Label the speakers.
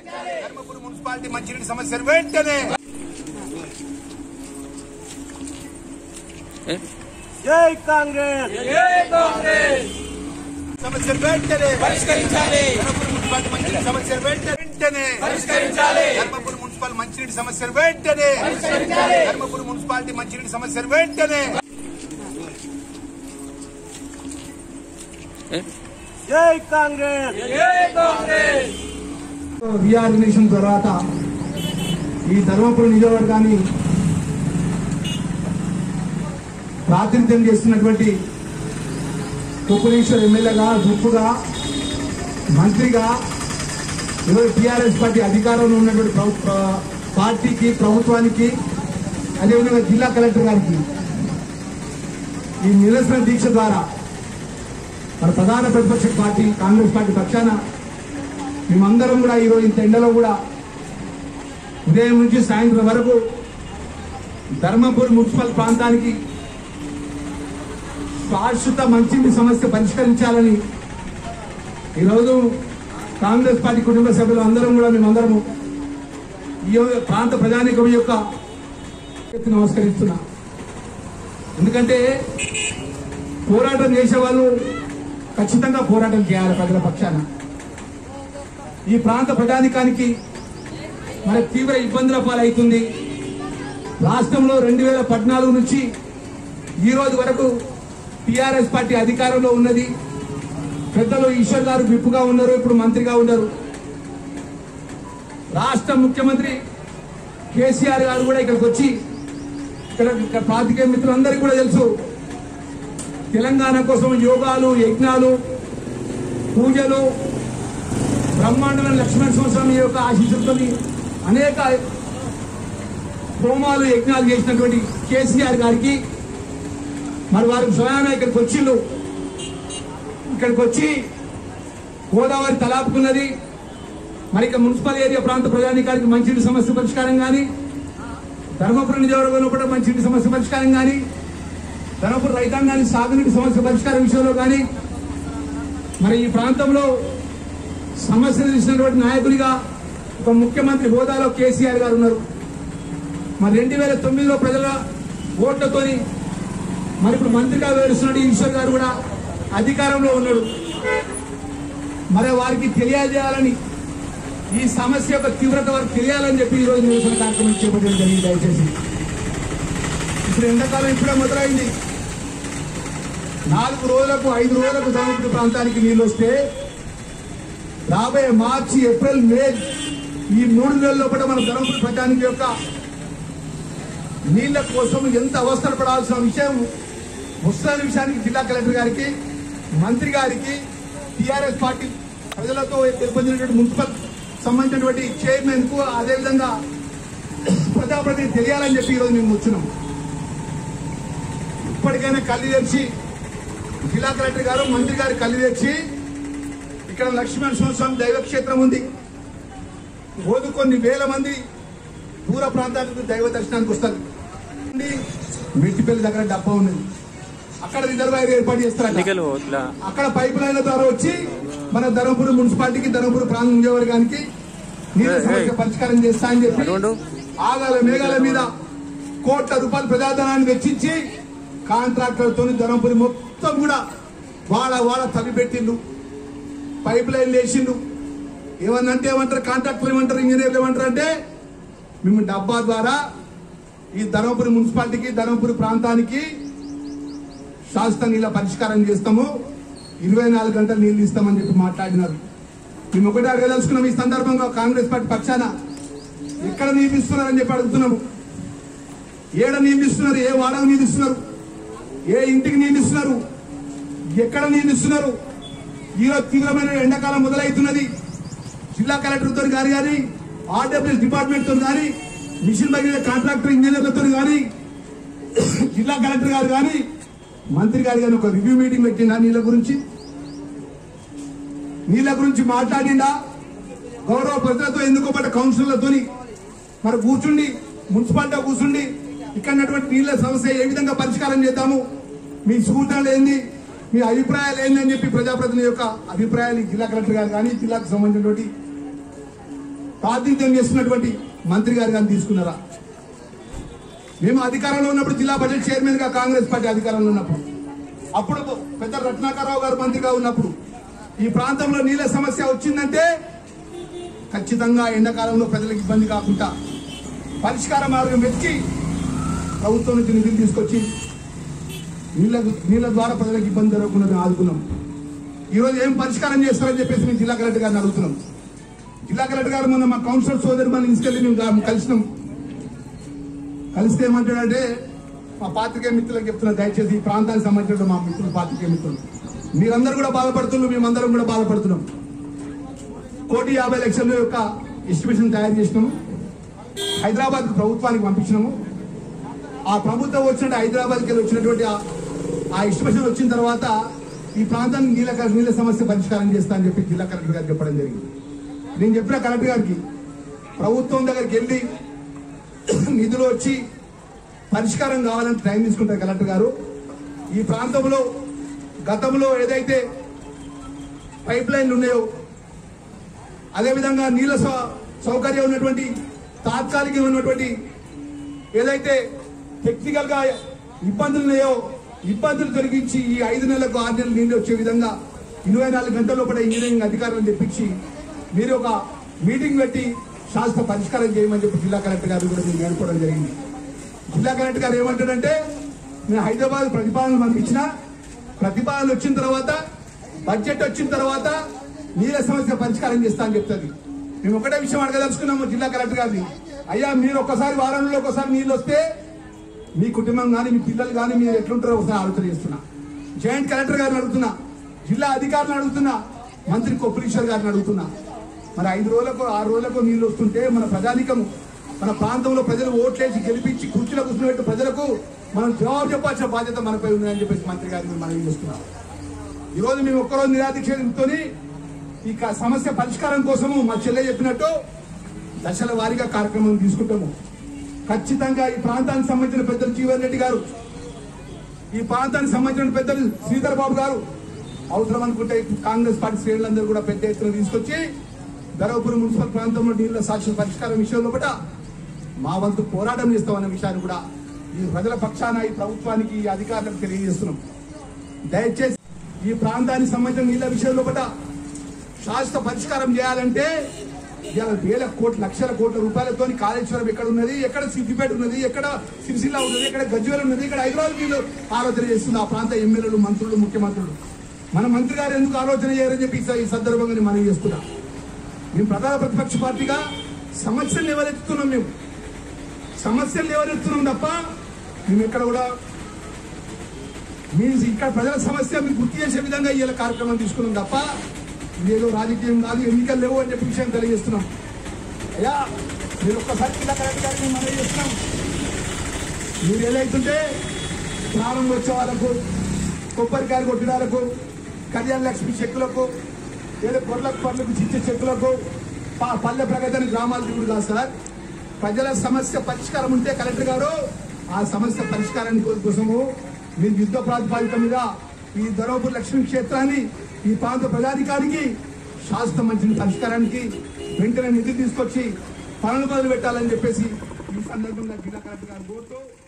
Speaker 1: Dharmapuri municipality మంచినీటి సమస్యలు వెంటనే
Speaker 2: జై కాంగ్రెస్
Speaker 1: సమస్యలు వెంటనే పరిష్కరించాలి ధర్మపురి మున్సిపాలిటీ మంచినీటి సమస్యలు వెంటనే వెంటనే పరిష్కరించాలి ధర్మపురి మున్సిపల్ మంచినీటి సమస్యలు వెంటనే పరిష్కరించాలి ధర్మపురి మున్సిపాలిటీ మంచినీటి సమస్యలు వెంటనే
Speaker 2: జై కాంగ్రెస్
Speaker 3: రీఆర్గనైజేషన్ తర్వాత ఈ ధర్మపురం నియోజకవర్గాన్ని ప్రాతినిధ్యం చేస్తున్నటువంటి కుప్పలేశ్వర్ ఎమ్మెల్యేగా జుప్పుగా మంత్రిగా ఈరోజు టీఆర్ఎస్ పార్టీ అధికారంలో ఉన్నటువంటి ప్రభు- ప్ర- పార్టీకి ప్రభుత్వానికి అదేవిధంగా జిల్లా కలెక్టర్ గారికి ఈ నిరసన దీక్ష ద్వారా మన ప్రధాన ప్రతిపక్ష పార్టీ కాంగ్రెస్ పార్టీ పక్షాన మేమందరం కూడా ఈరోజు ఇంత ఎండలో కూడా ఉదయం నుంచి సాయంత్రం వరకు ధర్మపూర్ మున్సిపల్ ప్రాంతానికి శాశ్వత మంచినీటి సమస్య పరిష్కరించాలని ఈరోజు కాంగ్రెస్ పార్టీ కుటుంబ సభ్యులు అందరం కూడా మేమందరము ఈ యొక్క ప్రాంత ప్రజానికం యొక్క ఎత్తి నమస్కరిస్తున్నా ఎందుకంటే పోరాటం చేసే వాళ్ళు ఖచ్చితంగా పోరాటం చేయాలి ప్రజల పక్షాన ఈ ప్రాంత ప్రజానికానికి మరి తీవ్ర ఇబ్బందుల పాలవుతుంది రాష్ట్రంలో రెండు వేల పద్నాలుగు నుంచి ఈ రోజు వరకు టిఆర్ఎస్ పార్టీ అధికారంలో ఉన్నది పెద్దలు ఈశ్వర్ గారు విప్పుగా ఉన్నారు ఇప్పుడు మంత్రిగా ఉన్నారు రాష్ట్ర ముఖ్యమంత్రి కేసీఆర్ గారు కూడా ఇక్కడికి వచ్చి ఇక్కడ ఇక్కడ పాతికేయ మిత్రులందరికీ కూడా తెలుసు తెలంగాణ కోసం యోగాలు యజ్ఞాలు పూజలు బ్రహ్మాండమైన లక్ష్మణ స్వామి యొక్క ఆశీస్సులతో అనేక హోమాలు యజ్ఞాలు చేసినటువంటి కేసీఆర్ గారికి మరి వారు స్వయానా ఇక్కడికి వచ్చిండు ఇక్కడికి వచ్చి గోదావరి తలాపుకున్నది మరి ఇక మున్సిపల్ ఏరియా ప్రాంత ప్రజానికానికి మంచినీటి సమస్య పరిష్కారం కానీ ధర్మపురం నియోజకవర్గంలో కూడా మంచినీటి సమస్య పరిష్కారం కానీ ధర్మపురం రైతాంగానికి సాగునీటి సమస్య పరిష్కారం విషయంలో కానీ మరి ఈ ప్రాంతంలో సమస్యలు తీసినటువంటి నాయకుడిగా ఒక ముఖ్యమంత్రి హోదాలో కేసీఆర్ గారు ఉన్నారు మరి రెండు వేల తొమ్మిదిలో ప్రజల ఓట్లతోని మరి ఇప్పుడు మంత్రిగా వివరిస్తున్న ఈశ్వర్ గారు కూడా అధికారంలో ఉన్నాడు మరి వారికి తెలియజేయాలని ఈ సమస్య యొక్క తీవ్రత వారికి తెలియాలని చెప్పి ఈరోజు నిరసన కార్యక్రమం చేపట్టడం జరిగింది దయచేసి ఇప్పుడు ఎండాకాలం ఇప్పుడే మొదలైంది నాలుగు రోజులకు ఐదు రోజులకు ధర్మపురి ప్రాంతానికి నీళ్ళు వస్తే రాబోయే మార్చి ఏప్రిల్ మే ఈ మూడు నెలల లోపల మన ధర్మపురి ప్రజానికి యొక్క నీళ్ల కోసం ఎంత అవసరం పడాల్సిన విషయం వస్తున్న విషయానికి జిల్లా కలెక్టర్ గారికి మంత్రి గారికి టిఆర్ఎస్ పార్టీ ప్రజలతో ఏర్పడినటువంటి మున్సిపల్ సంబంధించినటువంటి చైర్మన్ కు అదేవిధంగా ప్రజాప్రతినిధి తెలియాలని చెప్పి ఈరోజు మేము వచ్చినాం ఇప్పటికైనా కళ్ళు తెరిచి జిల్లా కలెక్టర్ గారు మంత్రి గారు కళ్ళు తెరిచి ఇక్కడ లక్ష్మణ స్వామి దైవక్షేత్రం ఉంది రోజు కొన్ని వేల మంది దూర ప్రాంతాలకు దైవ దర్శనానికి వస్తారు మెట్టిపల్లి దగ్గర డబ్బా ఉన్నది అక్కడ రిజర్వాయర్ ఏర్పాటు చేస్తారు అక్కడ పైప్ లైన్ల ద్వారా వచ్చి మన ధర్మపురి మున్సిపాలిటీకి ధర్మపురి ప్రాంత నియోజకవర్గానికి నీళ్ళ సమస్య పరిష్కారం చేస్తా అని చెప్పి ఆగాల మేఘాల మీద కోట్ల రూపాయల ప్రజాధనాన్ని వెచ్చించి కాంట్రాక్టర్తో ధర్మపురి మొత్తం కూడా వాళ్ళ వాళ్ళ తవ్వి పెట్టిండు పైప్ లైన్ వేసిండు ఏమన్నంటే ఏమంటారు కాంట్రాక్టర్ ఏమంటారు ఇంజనీర్లు ఏమంటారు అంటే మేము డబ్బా ద్వారా ఈ ధర్మపురి మున్సిపాలిటీకి ధర్మపురి ప్రాంతానికి శాశ్వత నీళ్ళ పరిష్కారం చేస్తాము ఇరవై నాలుగు గంటలు నీళ్లు ఇస్తామని చెప్పి మాట్లాడినారు మేము ఒకటే అడగదలుచుకున్నాం ఈ సందర్భంగా కాంగ్రెస్ పార్టీ పక్షాన ఎక్కడ నీళ్ళు ఇస్తున్నారని చెప్పి అడుగుతున్నాము ఏడ నీళ్ళు ఇస్తున్నారు ఏ వాడకు నీళ్ళు ఇస్తున్నారు ఏ ఇంటికి నీళ్ళు ఇస్తున్నారు ఎక్కడ నీళ్ళు ఇస్తున్నారు ఈరోజు తీవ్రమైన ఎండాకాలం మొదలవుతున్నది జిల్లా కలెక్టర్ తో గాని కానీ ఆర్డబ్ల్యూఎస్ డిపార్ట్మెంట్ తో కానీ మిషన్ బగిన కాంట్రాక్టర్ ఇంజనీర్లతో కానీ జిల్లా కలెక్టర్ గారు కానీ మంత్రి గారు కానీ ఒక రివ్యూ మీటింగ్ పెట్టిండా నీళ్ళ గురించి నీళ్ళ గురించి మాట్లాడిండా గౌరవ ప్రజలతో ఎన్నుకోబడ్డ కౌన్సిలర్లతోని మరి కూర్చుండి మున్సిపాలిటీ కూర్చుండి ఇక్కడ ఉన్నటువంటి నీళ్ళ సమస్య ఏ విధంగా పరిష్కారం చేద్దాము మీ సూచనలు ఏంది మీ అభిప్రాయాలు ఏంది అని చెప్పి ప్రజాప్రతినిధి యొక్క అభిప్రాయాలు ఈ జిల్లా కలెక్టర్ గారు కానీ జిల్లాకు సంబంధించినటువంటి ప్రాతినిధ్యం చేస్తున్నటువంటి మంత్రి గారు కానీ తీసుకున్నారా మేము అధికారంలో ఉన్నప్పుడు జిల్లా బడ్జెట్ చైర్మన్ గా కాంగ్రెస్ పార్టీ అధికారంలో ఉన్నప్పుడు అప్పుడు పెద్ద రత్నాకరరావు గారు మంత్రిగా ఉన్నప్పుడు ఈ ప్రాంతంలో నీళ్ళ సమస్య వచ్చిందంటే ఖచ్చితంగా ఎండాకాలంలో ప్రజలకు ఇబ్బంది కాకుండా పరిష్కార మార్గం వెతికి ప్రభుత్వం నుంచి నిధులు తీసుకొచ్చి నీళ్ళ నీళ్ళ ద్వారా ప్రజలకు ఇబ్బంది జరగకుండా మేము ఆదుకున్నాం ఈరోజు ఏం పరిష్కారం చేస్తారని చెప్పేసి మేము జిల్లా కలెక్టర్ గారిని అడుగుతున్నాం జిల్లా కలెక్టర్ గారు మొన్న మా కౌన్సిలర్ సోదరి మనం తీసుకెళ్లి మేము గా- కలిసినాం కలిస్తే ఏమంటాడంటే మా పాత్రికేయ మిత్రులకు చెప్తున్నా దయచేసి ఈ ప్రాంతానికి సంబంధించిన మా మిత్రులు పాత్రికేయ మిత్రులు మీరందరూ కూడా బాధపడుతున్నారు మేమందరం కూడా బాధపడుతున్నాం కోటి యాభై లక్షల యొక్క ఎస్టిమేషన్ తయారు చేసినాము హైదరాబాద్ ప్రభుత్వానికి పంపించినాము ఆ ప్రభుత్వం వచ్చినట్టు హైదరాబాద్కి వెళ్ళి వచ్చినటువంటి ఆ- ఆ ఎస్టిమేషన్ వచ్చిన తర్వాత ఈ ప్రాంతానికి నీళ్ళ నీళ్ళ సమస్య పరిష్కారం చేస్తా అని చెప్పి జిల్లా కలెక్టర్ గారు చెప్పడం జరిగింది నేను చెప్పిన కలెక్టర్ గారికి ప్రభుత్వం దగ్గరికి వెళ్ళి నిధులు వచ్చి పరిష్కారం కావాలని టైం తీసుకుంటారు కలెక్టర్ గారు ఈ ప్రాంతంలో గతంలో ఏదైతే పైప్ లైన్లు ఉన్నాయో అదేవిధంగా నీళ్ళ సౌ- సౌకర్యం ఉన్నటువంటి తాత్కాలికంగా ఉన్నటువంటి ఏదైతే టెక్నికల్ గా ఇబ్బందులు ఉన్నాయో ఇబ్బందులు తొలగించి ఈ ఐదు నెలలకు ఆరు నెలలు నీళ్ళు వచ్చే విధంగా ఇరవై నాలుగు గంటల లోపల ఇంజనీరింగ్ అధికారులను తెప్పించి మీరు ఒక మీటింగ్ పెట్టి శాస్త్ర పరిష్కారం చేయమని చెప్పి జిల్లా కలెక్టర్ గారు కూడా నేను వేడుకోవడం జరిగింది జిల్లా కలెక్టర్ గారు ఏమంటాడంటే నేను హైదరాబాద్ ప్రతిపాదన పంపించిన ప్రతిపాదన వచ్చిన తర్వాత బడ్జెట్ వచ్చిన తర్వాత నీళ్ళ సమస్య పరిష్కారం చేస్తా అని చెప్తుంది మేము ఒకటే విషయం అడగదలుచుకున్నాము జిల్లా కలెక్టర్ గారిని అయ్యా మీరు ఒక్కసారి వారంలో ఒకసారి నీళ్ళు వస్తే మీ కుటుంబం కానీ మీ పిల్లలు కానీ మీరు ఎట్లుంటారో ఒకసారి ఆలోచన చేస్తున్నా జాయింట్ కలెక్టర్ గారిని అడుగుతున్నా జిల్లా అధికారులను అడుగుతున్నా మంత్రి కొప్పలీశ్వర్ గారిని అడుగుతున్నా మరి ఐదు రోజులకు ఆరు రోజులకు నీళ్లు వస్తుంటే మన ప్రజానికం మన ప్రాంతంలో ప్రజలు ఓట్లేసి గెలిపించి కుర్చీలో కూర్చున్నట్టు ప్రజలకు మనం జవాబు చెప్పాల్సిన బాధ్యత మనపై ఉందని చెప్పేసి మంత్రి గారిని మనం చేస్తున్నాం ఈ రోజు మేము ఒక్కరోజు నిరాదీక్షతో ఈ క- సమస్య పరిష్కారం కోసము మా చెల్లె చెప్పినట్టు దశల వారీగా కార్యక్రమం తీసుకుంటాము ఖచ్చితంగా ఈ ప్రాంతానికి సంబంధించిన పెద్దలు జీవన్ రెడ్డి గారు ఈ ప్రాంతానికి సంబంధించిన పెద్దలు శ్రీధర్ బాబు గారు అవసరం అనుకుంటే కాంగ్రెస్ పార్టీ శ్రేణులందరూ కూడా పెద్ద ఎత్తున తీసుకొచ్చి ధర్మపురి మున్సిపల్ ప్రాంతంలో నీళ్ల సాక్షి పరిష్కారం విషయంలో కూడా మా వంతు పోరాటం చేస్తామన్న విషయాన్ని కూడా ఈ ప్రజల పక్షాన ఈ ప్రభుత్వానికి ఈ అధికారులకు తెలియజేస్తున్నాం దయచేసి ఈ ప్రాంతానికి సంబంధించిన నీళ్ల విషయంలో కూడా శాశ్వత పరిష్కారం చేయాలంటే ఇవాళ వేల కోట్ల లక్షల కోట్ల రూపాయలతో కాళేశ్వరం ఎక్కడ ఉన్నది ఎక్కడ సిద్దిపేట ఉన్నది ఎక్కడ సిరిసిల్ల ఉన్నది ఎక్కడ గజ్వేల్ ఉన్నది ఇక్కడ హైదరాబాద్ వీళ్ళు ఆలోచన చేస్తుంది ఆ ప్రాంత ఎమ్మెల్యేలు మంత్రులు ముఖ్యమంత్రులు మన మంత్రి గారు ఎందుకు ఆలోచన చేయరని చెప్పి ఈ సందర్భంగా నేను మనం చేస్తున్నా మేము ప్రధాన ప్రతిపక్ష పార్టీగా సమస్యలు లేవనెత్తుతున్నాం మేము సమస్యలు లేవనెత్తున్నాం తప్ప మేము ఎక్కడ కూడా మీ ఇక్కడ ప్రజల సమస్య మీకు గుర్తు చేసే విధంగా ఇవాళ కార్యక్రమం తీసుకున్నాం తప్ప ఇదేదో రాజకీయం కాదు ఎన్నికలు లేవు అని చెప్పి విషయం తెలియజేస్తున్నాం అయ్యా మీరు ఒక్కసారి జిల్లా కలెక్టర్ గారికి మేము మనవి చేస్తున్నాం మీరు ఏదైతుంటే ప్రారంభోత్సవాలకు కొబ్బరికాయలు కొట్టడాలకు కళ్యాణ లక్ష్మి చెక్కులకు ఏదో కొర్లకు పర్లకు చిచ్చే చెక్కులకు ప- పల్లె ప్రగతిని గ్రామాల దిగుడు కాదు సార్ ప్రజల సమస్య పరిష్కారం ఉంటే కలెక్టర్ గారు ఆ సమస్య పరిష్కారాన్ని కో- కోసము మీరు యుద్ధ ప్రాతిపాదిక మీద ఈ ధర్మపురి లక్ష్మీ క్షేత్రాన్ని ఈ ప్రాంత ప్రజాధికారికి శాశ్వత మంచి పరిష్కారానికి వెంటనే నిధులు తీసుకొచ్చి పనులు మొదలు పెట్టాలని చెప్పేసి ఈ సందర్భంగా జిల్లా కలెక్టర్ గారు కోరుతూ